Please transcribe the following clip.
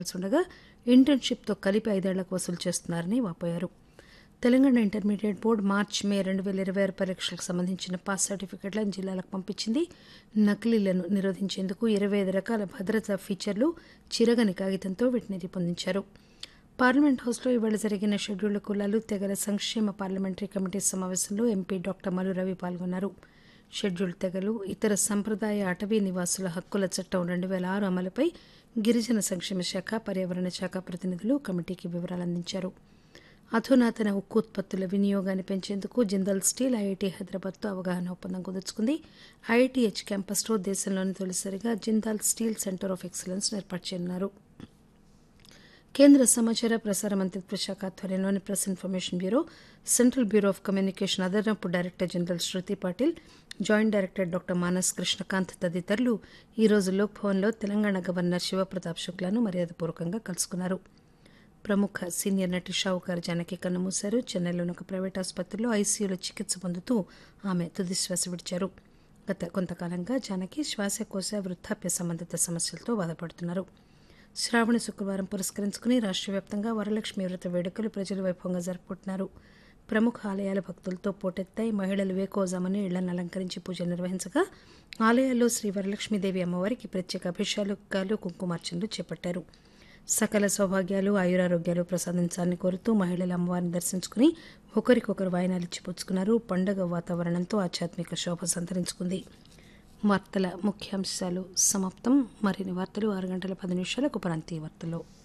ఉండగా ఇంటర్న్షిప్తో కలిపి ఐదేళ్లకు వసూలు చేస్తున్నారని వాపోయారు తెలంగాణ ఇంటర్మీడియట్ బోర్డు మార్చి మే రెండు వేల ఇరవై ఆరు పరీక్షలకు సంబంధించిన పాస్ సర్టిఫికెట్లను జిల్లాలకు పంపించింది నకిలీలను నిరోధించేందుకు ఇరవై ఐదు రకాల భద్రతా ఫీచర్లు చిరగని కాగితంతో వీటిని రూపొందించారు పార్లమెంట్ హౌస్లో ఇవాళ జరిగిన షెడ్యూల్డ్ కులాలు తెగల సంక్షేమ పార్లమెంటరీ కమిటీ సమావేశంలో ఎంపీ డాక్టర్ మల్లు రవి పాల్గొన్నారు షెడ్యూల్డ్ తెగలు ఇతర సంప్రదాయ అటవీ నివాసుల హక్కుల చట్టం రెండు వేల ఆరు అమలుపై గిరిజన సంక్షేమ శాఖ పర్యావరణ శాఖ ప్రతినిధులు కమిటీకి వివరాలు అందించారు అధునాతన ఉక్కు ఉత్పత్తుల వినియోగాన్ని పెంచేందుకు జిందల్ స్టీల్ ఐఐటీ హైదరాబాద్తో అవగాహన ఒప్పందం కుదుర్చుకుంది ఐఐటీహెచ్ క్యాంపస్లో దేశంలోని తొలిసారిగా Jindal steel centre of excellence ఏర్పాటు చేయనున్నారు కేంద్ర సమాచార ప్రసార మంత్రిత్వ శాఖ ఆధ్వర్యంలోని press information bureau central bureau of communication అదనపు director general Shruti Patil joint director doctor Manas Krishnakant తదితరులు ఈరోజు లోక్ భవన్లో తెలంగాణ గవర్నర్ శివప్రతాప్ శుక్లాను మర్యాదపూర్వకంగా కలుసుకున్నారు ప్రముఖ సీనియర్ నటి షావుకారు జానకి కన్నుమూశారు చెన్నైలోని ఒక ప్రైవేట్ ఆసుపత్రిలో ఐసీయూలో చికిత్స పొందుతూ ఆమె తుదిశ్వాస విడిచారు గత కొంతకాలంగా జానకి శ్వాసకోశ వృద్ధాప్య సంబంధిత సమస్యలతో బాధపడుతున్నారు శ్రావణ శుక్రవారం పురస్కరించుకుని రాష్ట్ర వ్యాప్తంగా వరలక్ష్మి వ్రత వేడుకలు ప్రజలు వైభవంగా జరుపుకుంటున్నారు ప్రముఖ ఆలయాల భక్తులతో పోటెత్తాయి మహిళలు వేకోజామని ఇళ్లను అలంకరించి పూజలు నిర్వహించగా ఆలయాల్లో శ్రీ వరలక్ష్మీదేవి అమ్మవారికి ప్రత్యేక అభిషేకాలు కుంకుమార్చనలు చేపట్టారు సకల సౌభాగ్యాలు ఆయురారోగ్యాలు ప్రసాదించాలని కోరుతూ మహిళలు అమ్మవారిని దర్శించుకుని ఒకరికొకరు వాయనాలు ఇచ్చిపుచ్చుకున్నారు పండగ వాతావరణంతో ఆధ్యాత్మిక శోభ సంతరించుకుంది వార్తల ముఖ్యాంశాలు సమాప్తం మరిన్ని వార్తలు ఆరు గంటల పది నిమిషాలకు ప్రాంతీయ వార్తలు